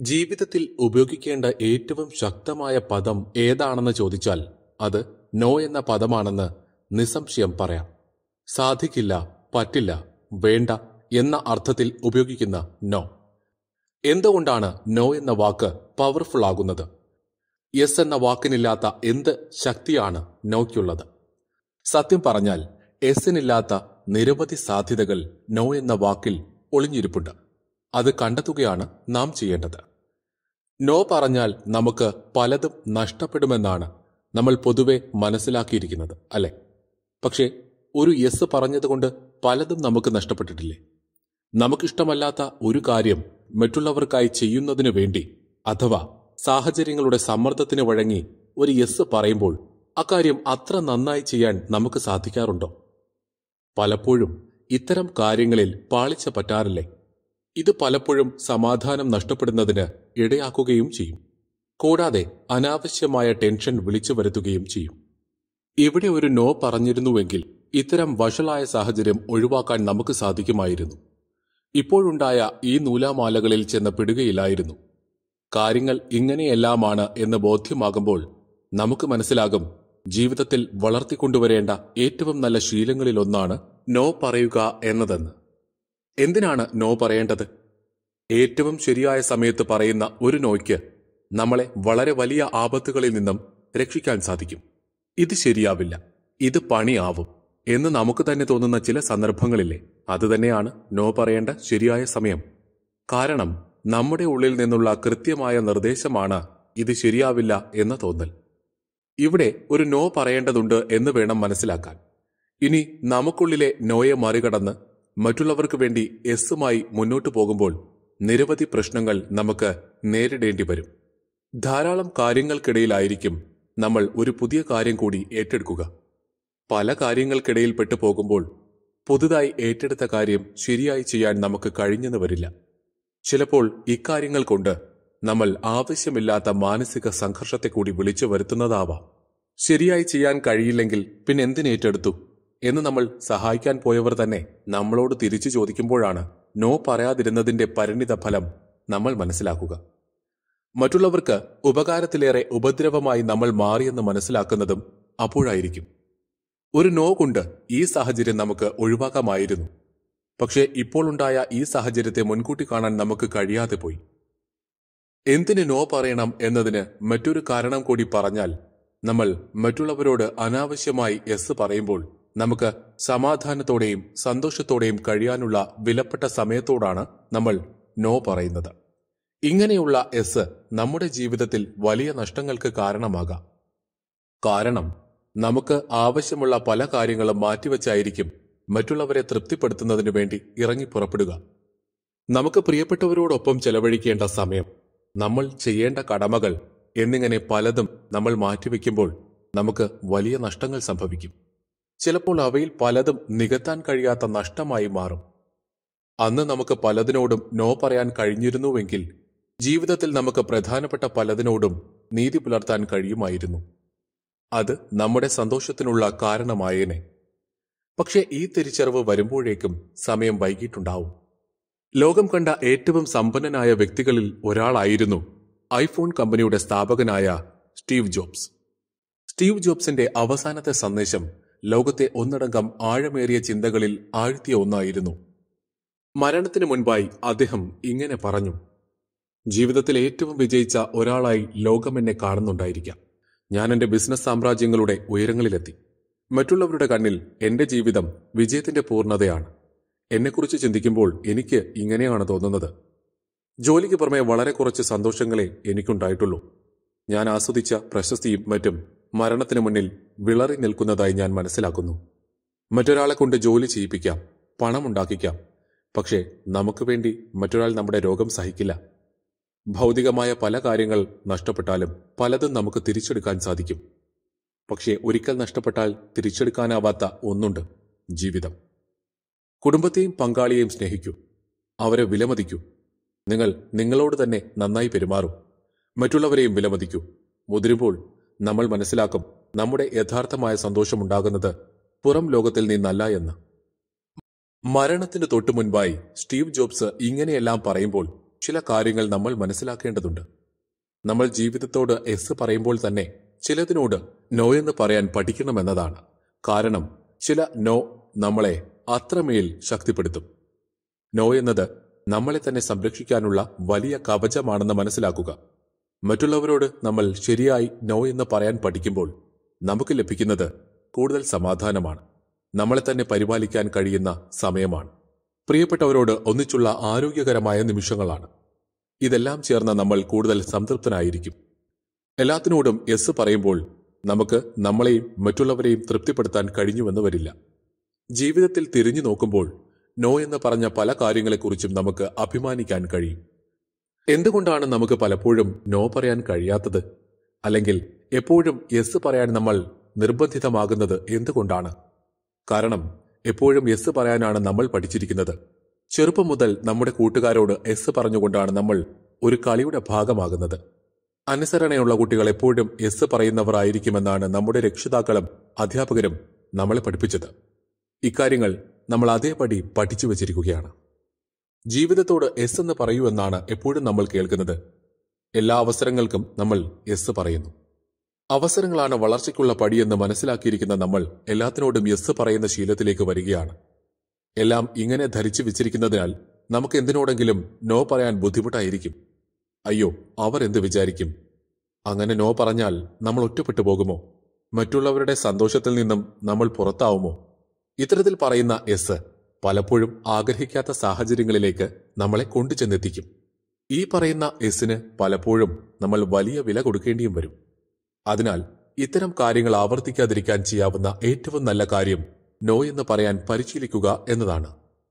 ജീവിതത്തിൽ ഉപയോഗിക്കേണ്ട ഏറ്റവും ശക്തമായ പദം ഏതാണെന്ന് ചോദിച്ചാൽ അത് നോ എന്ന പദമാണെന്ന് നിസ്സംശയം പറയാം സാധിക്കില്ല പറ്റില്ല വേണ്ട എന്ന അർത്ഥത്തിൽ ഉപയോഗിക്കുന്ന നോ എന്തുകൊണ്ടാണ് നോ എന്ന വാക്ക് പവർഫുൾ ആകുന്നത് യെസ് എന്ന വാക്കിനില്ലാത്ത എന്ത് ശക്തിയാണ് നോയ്ക്കുള്ളത് സത്യം പറഞ്ഞാൽ എസിനില്ലാത്ത നിരവധി സാധ്യതകൾ നോ എന്ന വാക്കിൽ ഒളിഞ്ഞിരിപ്പുണ്ട് അത് കണ്ടെത്തുകയാണ് നാം ചെയ്യേണ്ടത് നോ പറഞ്ഞാൽ നമുക്ക് പലതും നഷ്ടപ്പെടുമെന്നാണ് നമ്മൾ പൊതുവെ മനസ്സിലാക്കിയിരിക്കുന്നത് അല്ലെ പക്ഷേ ഒരു യെസ് പറഞ്ഞതുകൊണ്ട് പലതും നമുക്ക് നഷ്ടപ്പെട്ടിട്ടില്ലേ നമുക്കിഷ്ടമല്ലാത്ത ഒരു കാര്യം മറ്റുള്ളവർക്കായി ചെയ്യുന്നതിനു വേണ്ടി അഥവാ സാഹചര്യങ്ങളുടെ സമ്മർദ്ദത്തിന് വഴങ്ങി ഒരു യെസ് പറയുമ്പോൾ അക്കാര്യം അത്ര നന്നായി ചെയ്യാൻ നമുക്ക് സാധിക്കാറുണ്ടോ പലപ്പോഴും ഇത്തരം കാര്യങ്ങളിൽ പാളിച്ച പറ്റാറില്ലേ ഇത് പലപ്പോഴും സമാധാനം നഷ്ടപ്പെടുന്നതിന് ഇടയാക്കുകയും ചെയ്യും കൂടാതെ അനാവശ്യമായ ടെൻഷൻ വിളിച്ചു വരുത്തുകയും ചെയ്യും ഇവിടെ ഒരു നോ പറഞ്ഞിരുന്നുവെങ്കിൽ ഇത്തരം വഷളായ സാഹചര്യം ഒഴിവാക്കാൻ നമുക്ക് സാധിക്കുമായിരുന്നു ഇപ്പോഴുണ്ടായ ഈ നൂലാമാലകളിൽ ചെന്ന് പിടുകയില്ലായിരുന്നു കാര്യങ്ങൾ ഇങ്ങനെയെല്ലാമാണ് എന്ന് ബോധ്യമാകുമ്പോൾ നമുക്ക് മനസ്സിലാകും ജീവിതത്തിൽ വളർത്തിക്കൊണ്ടുവരേണ്ട ഏറ്റവും നല്ല ശീലങ്ങളിലൊന്നാണ് നോ പറയുക എന്നതെന്ന് എന്തിനാണ് നോ പറയേണ്ടത് ഏറ്റവും ശരിയായ സമയത്ത് പറയുന്ന ഒരു നോയ്ക്ക് നമ്മളെ വളരെ വലിയ ആപത്തുകളിൽ നിന്നും രക്ഷിക്കാൻ സാധിക്കും ഇത് ശരിയാവില്ല ഇത് പണിയാവും എന്ന് നമുക്ക് തന്നെ തോന്നുന്ന ചില സന്ദർഭങ്ങളില്ലേ അതുതന്നെയാണ് നോ പറയേണ്ട ശരിയായ സമയം കാരണം നമ്മുടെ ഉള്ളിൽ നിന്നുള്ള കൃത്യമായ നിർദ്ദേശമാണ് ഇത് ശരിയാവില്ല എന്ന തോന്നൽ ഇവിടെ ഒരു നോ പറയേണ്ടതുണ്ട് എന്ന് വേണം മനസ്സിലാക്കാൻ ഇനി നമുക്കുള്ളിലെ നോയെ മറികടന്ന് മറ്റുള്ളവർക്ക് വേണ്ടി എസ്സുമായി മുന്നോട്ടു പോകുമ്പോൾ നിരവധി പ്രശ്നങ്ങൾ നമുക്ക് നേരിടേണ്ടി വരും ധാരാളം കാര്യങ്ങൾക്കിടയിലായിരിക്കും നമ്മൾ ഒരു പുതിയ കാര്യം കൂടി ഏറ്റെടുക്കുക പല കാര്യങ്ങൾക്കിടയിൽ പെട്ടു പോകുമ്പോൾ പുതുതായി ഏറ്റെടുത്ത കാര്യം ശരിയായി ചെയ്യാൻ നമുക്ക് കഴിഞ്ഞെന്ന് വരില്ല ചിലപ്പോൾ ഇക്കാര്യങ്ങൾ കൊണ്ട് നമ്മൾ ആവശ്യമില്ലാത്ത മാനസിക സംഘർഷത്തെ കൂടി വിളിച്ചു വരുത്തുന്നതാവാം ശരിയായി ചെയ്യാൻ കഴിയില്ലെങ്കിൽ പിന്നെ എന്തിനേറ്റെടുത്തു എന്ന് നമ്മൾ സഹായിക്കാൻ പോയവർ തന്നെ നമ്മളോട് തിരിച്ചു ചോദിക്കുമ്പോഴാണ് നോ പറയാതിരുന്നതിന്റെ പരിണിത ഫലം നമ്മൾ മനസ്സിലാക്കുക മറ്റുള്ളവർക്ക് ഉപകാരത്തിലേറെ ഉപദ്രവമായി നമ്മൾ മാറിയെന്ന് മനസ്സിലാക്കുന്നതും അപ്പോഴായിരിക്കും ഒരു നോ കൊണ്ട് ഈ സാഹചര്യം നമുക്ക് ഒഴിവാക്കാമായിരുന്നു പക്ഷേ ഇപ്പോൾ ഉണ്ടായ ഈ സാഹചര്യത്തെ മുൻകൂട്ടി കാണാൻ നമുക്ക് കഴിയാതെ പോയി എന്തിന് നോ പറയണം എന്നതിന് മറ്റൊരു കാരണം കൂടി പറഞ്ഞാൽ നമ്മൾ മറ്റുള്ളവരോട് അനാവശ്യമായി എസ് പറയുമ്പോൾ നമുക്ക് സമാധാനത്തോടെയും സന്തോഷത്തോടെയും കഴിയാനുള്ള വിലപ്പെട്ട സമയത്തോടാണ് നമ്മൾ നോ പറയുന്നത് ഇങ്ങനെയുള്ള എസ് നമ്മുടെ ജീവിതത്തിൽ വലിയ നഷ്ടങ്ങൾക്ക് കാരണമാകാം കാരണം നമുക്ക് ആവശ്യമുള്ള പല കാര്യങ്ങളും മാറ്റിവെച്ചായിരിക്കും മറ്റുള്ളവരെ തൃപ്തിപ്പെടുത്തുന്നതിനു വേണ്ടി ഇറങ്ങി പുറപ്പെടുക നമുക്ക് പ്രിയപ്പെട്ടവരോടൊപ്പം ചെലവഴിക്കേണ്ട സമയം നമ്മൾ ചെയ്യേണ്ട കടമകൾ എന്നിങ്ങനെ പലതും നമ്മൾ മാറ്റിവെക്കുമ്പോൾ നമുക്ക് വലിയ നഷ്ടങ്ങൾ സംഭവിക്കും ചിലപ്പോൾ അവയിൽ പലതും നികത്താൻ കഴിയാത്ത നഷ്ടമായി മാറും അന്ന് നമുക്ക് പലതിനോടും നോ പറയാൻ കഴിഞ്ഞിരുന്നുവെങ്കിൽ ജീവിതത്തിൽ നമുക്ക് പ്രധാനപ്പെട്ട പലതിനോടും നീതി പുലർത്താൻ കഴിയുമായിരുന്നു അത് നമ്മുടെ സന്തോഷത്തിനുള്ള കാരണമായേനെ പക്ഷേ ഈ തിരിച്ചറിവ് വരുമ്പോഴേക്കും സമയം വൈകിട്ടുണ്ടാവും ലോകം കണ്ട ഏറ്റവും സമ്പന്നനായ വ്യക്തികളിൽ ഒരാളായിരുന്നു ഐഫോൺ കമ്പനിയുടെ സ്ഥാപകനായ സ്റ്റീവ് ജോബ്സ് സ്റ്റീവ് ജോബ്സിന്റെ അവസാനത്തെ സന്ദേശം ലോകത്തെ ഒന്നടങ്കം ആഴമേറിയ ചിന്തകളിൽ ആഴ്ത്തിയ ഒന്നായിരുന്നു മരണത്തിനു മുൻപായി അദ്ദേഹം ഇങ്ങനെ പറഞ്ഞു ജീവിതത്തിൽ ഏറ്റവും വിജയിച്ച ഒരാളായി ലോകം എന്നെ കാണുന്നുണ്ടായിരിക്കാം ഞാൻ എന്റെ ബിസിനസ് സാമ്രാജ്യങ്ങളുടെ ഉയരങ്ങളിലെത്തി മറ്റുള്ളവരുടെ കണ്ണിൽ എന്റെ ജീവിതം വിജയത്തിന്റെ പൂർണ്ണതയാണ് എന്നെക്കുറിച്ച് ചിന്തിക്കുമ്പോൾ എനിക്ക് ഇങ്ങനെയാണ് തോന്നുന്നത് ജോലിക്ക് പുറമെ വളരെ കുറച്ച് സന്തോഷങ്ങളെ എനിക്കുണ്ടായിട്ടുള്ളൂ ഞാൻ ആസ്വദിച്ച പ്രശസ്തിയും മറ്റും മരണത്തിന് മുന്നിൽ വിളറി നിൽക്കുന്നതായി ഞാൻ മനസ്സിലാക്കുന്നു മറ്റൊരാളെ കൊണ്ട് ജോലി ചെയ്യിപ്പിക്കാം പണമുണ്ടാക്കിക്കാം പക്ഷേ നമുക്ക് വേണ്ടി മറ്റൊരാൾ നമ്മുടെ രോഗം സഹിക്കില്ല ഭൗതികമായ പല കാര്യങ്ങൾ നഷ്ടപ്പെട്ടാലും പലതും നമുക്ക് തിരിച്ചെടുക്കാൻ സാധിക്കും പക്ഷേ ഒരിക്കൽ നഷ്ടപ്പെട്ടാൽ തിരിച്ചെടുക്കാനാവാത്ത ഒന്നുണ്ട് ജീവിതം കുടുംബത്തെയും പങ്കാളിയെയും സ്നേഹിക്കൂ അവരെ വിലമതിക്കൂ നിങ്ങൾ നിങ്ങളോട് തന്നെ നന്നായി പെരുമാറൂ മറ്റുള്ളവരെയും വിലമതിക്കൂ മുതിരുമ്പോൾ നമ്മൾ മനസ്സിലാക്കും നമ്മുടെ യഥാർത്ഥമായ സന്തോഷമുണ്ടാകുന്നത് പുറം ലോകത്തിൽ നിന്നല്ല എന്ന് മരണത്തിന് തൊട്ടു മുൻപായി സ്റ്റീവ് ജോബ്സ് ഇങ്ങനെയെല്ലാം പറയുമ്പോൾ ചില കാര്യങ്ങൾ നമ്മൾ മനസ്സിലാക്കേണ്ടതുണ്ട് നമ്മൾ ജീവിതത്തോട് എസ് പറയുമ്പോൾ തന്നെ ചിലതിനോട് നോ എന്ന് പറയാൻ പഠിക്കണമെന്നതാണ് കാരണം ചില നോ നമ്മളെ അത്രമേൽ ശക്തിപ്പെടുത്തും നോ എന്നത് നമ്മളെ തന്നെ സംരക്ഷിക്കാനുള്ള വലിയ കവചമാണെന്ന് മനസ്സിലാക്കുക മറ്റുള്ളവരോട് നമ്മൾ ശരിയായി നോ എന്ന് പറയാൻ പഠിക്കുമ്പോൾ നമുക്ക് ലഭിക്കുന്നത് കൂടുതൽ സമാധാനമാണ് നമ്മളെ തന്നെ പരിപാലിക്കാൻ കഴിയുന്ന സമയമാണ് പ്രിയപ്പെട്ടവരോട് ഒന്നിച്ചുള്ള ആരോഗ്യകരമായ നിമിഷങ്ങളാണ് ഇതെല്ലാം ചേർന്ന നമ്മൾ കൂടുതൽ സംതൃപ്തനായിരിക്കും എല്ലാത്തിനോടും എസ് പറയുമ്പോൾ നമുക്ക് നമ്മളെയും മറ്റുള്ളവരെയും തൃപ്തിപ്പെടുത്താൻ കഴിഞ്ഞുവെന്ന് വരില്ല ജീവിതത്തിൽ തിരിഞ്ഞു നോക്കുമ്പോൾ നോ എന്ന് പറഞ്ഞ പല കാര്യങ്ങളെക്കുറിച്ചും നമുക്ക് അഭിമാനിക്കാൻ കഴിയും എന്തുകൊണ്ടാണ് നമുക്ക് പലപ്പോഴും നോ പറയാൻ കഴിയാത്തത് അല്ലെങ്കിൽ എപ്പോഴും യെസ് പറയാൻ നമ്മൾ നിർബന്ധിതമാകുന്നത് എന്തുകൊണ്ടാണ് കാരണം എപ്പോഴും യെസ് പറയാനാണ് നമ്മൾ പഠിച്ചിരിക്കുന്നത് ചെറുപ്പം മുതൽ നമ്മുടെ കൂട്ടുകാരോട് എസ് പറഞ്ഞുകൊണ്ടാണ് നമ്മൾ ഒരു കളിയുടെ ഭാഗമാകുന്നത് അനുസരണയുള്ള കുട്ടികൾ എപ്പോഴും എസ് പറയുന്നവർ ആയിരിക്കുമെന്നാണ് നമ്മുടെ രക്ഷിതാക്കളും അധ്യാപകരും നമ്മളെ പഠിപ്പിച്ചത് ഇക്കാര്യങ്ങൾ നമ്മൾ അതേപടി പഠിച്ചു വച്ചിരിക്കുകയാണ് ജീവിതത്തോട് എസ് എന്ന് പറയൂ എന്നാണ് എപ്പോഴും നമ്മൾ കേൾക്കുന്നത് എല്ലാ അവസരങ്ങൾക്കും നമ്മൾ എസ് പറയുന്നു അവസരങ്ങളാണ് വളർച്ചയ്ക്കുള്ള പടിയെന്ന് മനസ്സിലാക്കിയിരിക്കുന്ന നമ്മൾ എല്ലാത്തിനോടും യെസ് പറയുന്ന ശീലത്തിലേക്ക് വരികയാണ് എല്ലാം ഇങ്ങനെ ധരിച്ചു വെച്ചിരിക്കുന്നതിനാൽ നമുക്ക് എന്തിനോടെങ്കിലും നോ പറയാൻ ബുദ്ധിമുട്ടായിരിക്കും അയ്യോ അവർ എന്ത് വിചാരിക്കും അങ്ങനെ നോ പറഞ്ഞാൽ നമ്മൾ ഒറ്റപ്പെട്ടു പോകുമോ മറ്റുള്ളവരുടെ സന്തോഷത്തിൽ നിന്നും നമ്മൾ പുറത്താവുമോ ഇത്തരത്തിൽ പറയുന്ന എസ് പലപ്പോഴും ആഗ്രഹിക്കാത്ത സാഹചര്യങ്ങളിലേക്ക് നമ്മളെ കൊണ്ടുചെന്നെത്തിക്കും ഈ പറയുന്ന എസിന് പലപ്പോഴും നമ്മൾ വലിയ വില കൊടുക്കേണ്ടിയും വരും അതിനാൽ ഇത്തരം കാര്യങ്ങൾ ആവർത്തിക്കാതിരിക്കാൻ ചെയ്യാവുന്ന ഏറ്റവും നല്ല കാര്യം നോ എന്ന് പറയാൻ പരിശീലിക്കുക എന്നതാണ്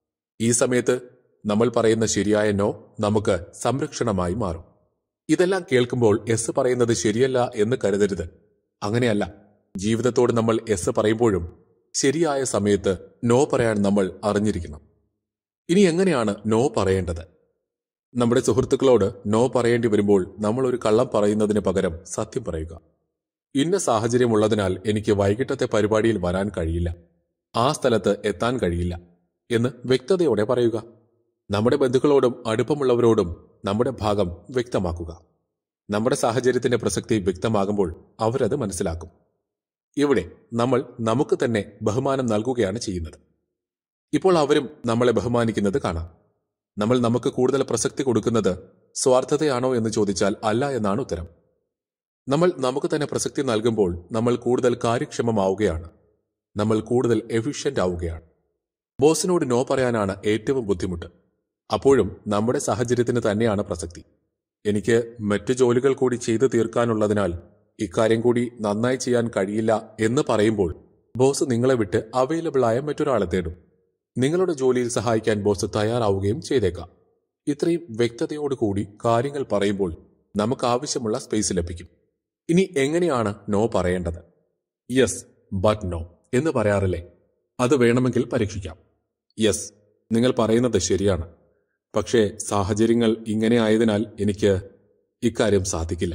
ഈ സമയത്ത് നമ്മൾ പറയുന്ന ശരിയായ നോ നമുക്ക് സംരക്ഷണമായി മാറും ഇതെല്ലാം കേൾക്കുമ്പോൾ എസ് പറയുന്നത് ശരിയല്ല എന്ന് കരുതരുത് അങ്ങനെയല്ല ജീവിതത്തോട് നമ്മൾ എസ് പറയുമ്പോഴും ശരിയായ സമയത്ത് നോ പറയാൻ നമ്മൾ അറിഞ്ഞിരിക്കണം ഇനി എങ്ങനെയാണ് നോ പറയേണ്ടത് നമ്മുടെ സുഹൃത്തുക്കളോട് നോ പറയേണ്ടി വരുമ്പോൾ നമ്മൾ ഒരു കള്ളം പറയുന്നതിന് പകരം സത്യം പറയുക ഇന്ന സാഹചര്യമുള്ളതിനാൽ എനിക്ക് വൈകിട്ടത്തെ പരിപാടിയിൽ വരാൻ കഴിയില്ല ആ സ്ഥലത്ത് എത്താൻ കഴിയില്ല എന്ന് വ്യക്തതയോടെ പറയുക നമ്മുടെ ബന്ധുക്കളോടും അടുപ്പമുള്ളവരോടും നമ്മുടെ ഭാഗം വ്യക്തമാക്കുക നമ്മുടെ സാഹചര്യത്തിന്റെ പ്രസക്തി വ്യക്തമാകുമ്പോൾ അവരത് മനസ്സിലാക്കും ഇവിടെ നമ്മൾ നമുക്ക് തന്നെ ബഹുമാനം നൽകുകയാണ് ചെയ്യുന്നത് ഇപ്പോൾ അവരും നമ്മളെ ബഹുമാനിക്കുന്നത് കാണാം നമ്മൾ നമുക്ക് കൂടുതൽ പ്രസക്തി കൊടുക്കുന്നത് സ്വാർത്ഥതയാണോ എന്ന് ചോദിച്ചാൽ അല്ല എന്നാണ് ഉത്തരം നമ്മൾ നമുക്ക് തന്നെ പ്രസക്തി നൽകുമ്പോൾ നമ്മൾ കൂടുതൽ കാര്യക്ഷമമാവുകയാണ് നമ്മൾ കൂടുതൽ എഫിഷ്യന്റ് ആവുകയാണ് ബോസിനോട് നോ പറയാനാണ് ഏറ്റവും ബുദ്ധിമുട്ട് അപ്പോഴും നമ്മുടെ സാഹചര്യത്തിന് തന്നെയാണ് പ്രസക്തി എനിക്ക് മറ്റു ജോലികൾ കൂടി ചെയ്തു തീർക്കാനുള്ളതിനാൽ ഇക്കാര്യം കൂടി നന്നായി ചെയ്യാൻ കഴിയില്ല എന്ന് പറയുമ്പോൾ ബോസ് നിങ്ങളെ വിട്ട് അവൈലബിൾ ആയ മറ്റൊരാളെ തേടും നിങ്ങളുടെ ജോലിയിൽ സഹായിക്കാൻ ബോസ് തയ്യാറാവുകയും ചെയ്തേക്കാം ഇത്രയും വ്യക്തതയോടുകൂടി കാര്യങ്ങൾ പറയുമ്പോൾ നമുക്ക് ആവശ്യമുള്ള സ്പേസ് ലഭിക്കും ഇനി എങ്ങനെയാണ് നോ പറയേണ്ടത് യെസ് ബട്ട് നോ എന്ന് പറയാറില്ലേ അത് വേണമെങ്കിൽ പരീക്ഷിക്കാം യെസ് നിങ്ങൾ പറയുന്നത് ശരിയാണ് പക്ഷേ സാഹചര്യങ്ങൾ ഇങ്ങനെ ആയതിനാൽ എനിക്ക് ഇക്കാര്യം സാധിക്കില്ല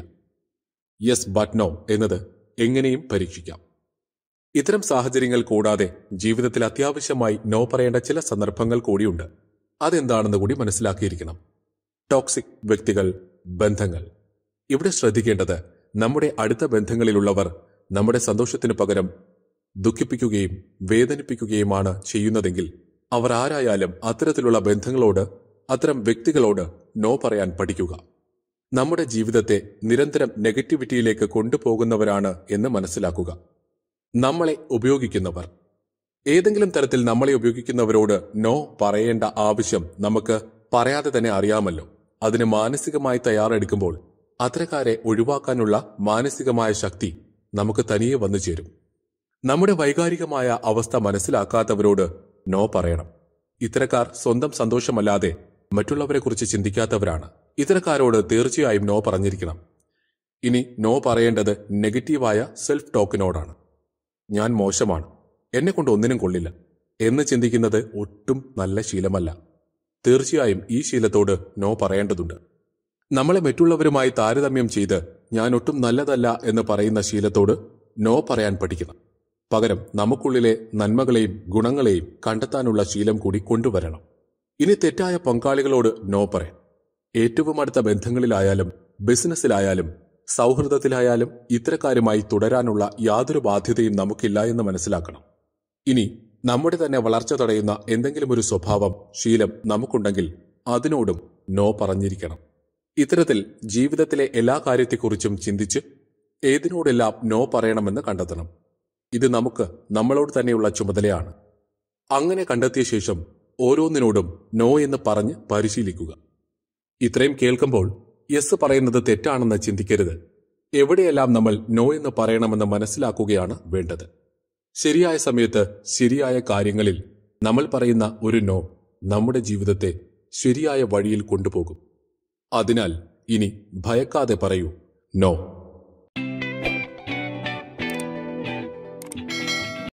യെസ് ബട്ട് നോ എന്നത് എങ്ങനെയും പരീക്ഷിക്കാം ഇത്തരം സാഹചര്യങ്ങൾ കൂടാതെ ജീവിതത്തിൽ അത്യാവശ്യമായി നോ പറയേണ്ട ചില സന്ദർഭങ്ങൾ കൂടിയുണ്ട് അതെന്താണെന്ന് കൂടി മനസ്സിലാക്കിയിരിക്കണം ടോക്സിക് വ്യക്തികൾ ബന്ധങ്ങൾ ഇവിടെ ശ്രദ്ധിക്കേണ്ടത് നമ്മുടെ അടുത്ത ബന്ധങ്ങളിലുള്ളവർ നമ്മുടെ സന്തോഷത്തിനു പകരം ദുഃഖിപ്പിക്കുകയും വേദനിപ്പിക്കുകയുമാണ് ചെയ്യുന്നതെങ്കിൽ അവർ ആരായാലും അത്തരത്തിലുള്ള ബന്ധങ്ങളോട് അത്തരം വ്യക്തികളോട് നോ പറയാൻ പഠിക്കുക നമ്മുടെ ജീവിതത്തെ നിരന്തരം നെഗറ്റിവിറ്റിയിലേക്ക് കൊണ്ടുപോകുന്നവരാണ് എന്ന് മനസ്സിലാക്കുക നമ്മളെ ഉപയോഗിക്കുന്നവർ ഏതെങ്കിലും തരത്തിൽ നമ്മളെ ഉപയോഗിക്കുന്നവരോട് നോ പറയേണ്ട ആവശ്യം നമുക്ക് പറയാതെ തന്നെ അറിയാമല്ലോ അതിന് മാനസികമായി തയ്യാറെടുക്കുമ്പോൾ അത്തരക്കാരെ ഒഴിവാക്കാനുള്ള മാനസികമായ ശക്തി നമുക്ക് തനിയെ വന്നു ചേരും നമ്മുടെ വൈകാരികമായ അവസ്ഥ മനസ്സിലാക്കാത്തവരോട് നോ പറയണം ഇത്തരക്കാർ സ്വന്തം സന്തോഷമല്ലാതെ മറ്റുള്ളവരെക്കുറിച്ച് ചിന്തിക്കാത്തവരാണ് ഇത്തരക്കാരോട് തീർച്ചയായും നോ പറഞ്ഞിരിക്കണം ഇനി നോ പറയേണ്ടത് നെഗറ്റീവായ സെൽഫ് ടോക്കിനോടാണ് ഞാൻ മോശമാണ് എന്നെ കൊണ്ട് ഒന്നിനും കൊള്ളില്ല എന്ന് ചിന്തിക്കുന്നത് ഒട്ടും നല്ല ശീലമല്ല തീർച്ചയായും ഈ ശീലത്തോട് നോ പറയേണ്ടതുണ്ട് നമ്മളെ മറ്റുള്ളവരുമായി താരതമ്യം ചെയ്ത് ഞാൻ ഒട്ടും നല്ലതല്ല എന്ന് പറയുന്ന ശീലത്തോട് നോ പറയാൻ പഠിക്കണം പകരം നമുക്കുള്ളിലെ നന്മകളെയും ഗുണങ്ങളെയും കണ്ടെത്താനുള്ള ശീലം കൂടി കൊണ്ടുവരണം ഇനി തെറ്റായ പങ്കാളികളോട് നോ പറയാം ഏറ്റവും അടുത്ത ബന്ധങ്ങളിലായാലും ബിസിനസ്സിലായാലും സൗഹൃദത്തിലായാലും ഇത്തരക്കാരുമായി തുടരാനുള്ള യാതൊരു ബാധ്യതയും നമുക്കില്ല എന്ന് മനസ്സിലാക്കണം ഇനി നമ്മുടെ തന്നെ വളർച്ച തടയുന്ന എന്തെങ്കിലും ഒരു സ്വഭാവം ശീലം നമുക്കുണ്ടെങ്കിൽ അതിനോടും നോ പറഞ്ഞിരിക്കണം ഇത്തരത്തിൽ ജീവിതത്തിലെ എല്ലാ കാര്യത്തെക്കുറിച്ചും ചിന്തിച്ച് ഏതിനോടെല്ലാം നോ പറയണമെന്ന് കണ്ടെത്തണം ഇത് നമുക്ക് നമ്മളോട് തന്നെയുള്ള ചുമതലയാണ് അങ്ങനെ കണ്ടെത്തിയ ശേഷം ഓരോന്നിനോടും നോ എന്ന് പറഞ്ഞ് പരിശീലിക്കുക ഇത്രയും കേൾക്കുമ്പോൾ യെസ് പറയുന്നത് തെറ്റാണെന്ന് ചിന്തിക്കരുത് എവിടെയെല്ലാം നമ്മൾ നോ എന്ന് പറയണമെന്ന് മനസ്സിലാക്കുകയാണ് വേണ്ടത് ശരിയായ സമയത്ത് ശരിയായ കാര്യങ്ങളിൽ നമ്മൾ പറയുന്ന ഒരു നോ നമ്മുടെ ജീവിതത്തെ ശരിയായ വഴിയിൽ കൊണ്ടുപോകും അതിനാൽ ഇനി ഭയക്കാതെ പറയൂ നോ